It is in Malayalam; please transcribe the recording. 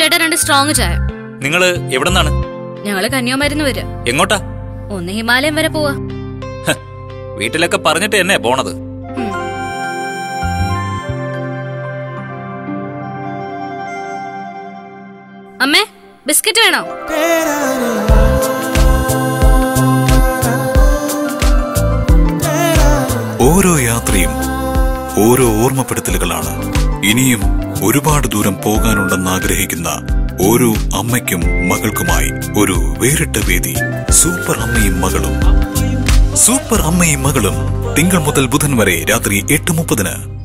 ചേട്ടാ രണ്ട് സ്ട്രോങ് ചായ നിങ്ങള് എവിടെ നിന്നാണ് ഞങ്ങള് കന്യാകുമാരിന്ന് വരിക എങ്ങോട്ടാ ഒന്ന് ഹിമാലയം വരെ പോവാ ഹ, വീട്ടിലൊക്കെ പറഞ്ഞിട്ട് എന്നെ പോണത് ഉം. അമ്മേ ബിസ്ക്കറ്റ് വേണോ ഓരോ യാത്രയും ഓരോ ഓർമ്മപ്പെടുത്തലുകളാണ് ഇനിയും ഒരുപാട് ദൂരം പോകാനുണ്ടെന്ന് ആഗ്രഹിക്കുന്ന ഓരോ അമ്മയ്ക്കും മകൾക്കുമായി ഒരു വേറിട്ട വേദി സൂപ്പർ അമ്മയും മകളും സൂപ്പർ അമ്മയും മകളും തിങ്കൾ മുതൽ ബുധൻ വരെ രാത്രി എട്ട് മുപ്പതിന്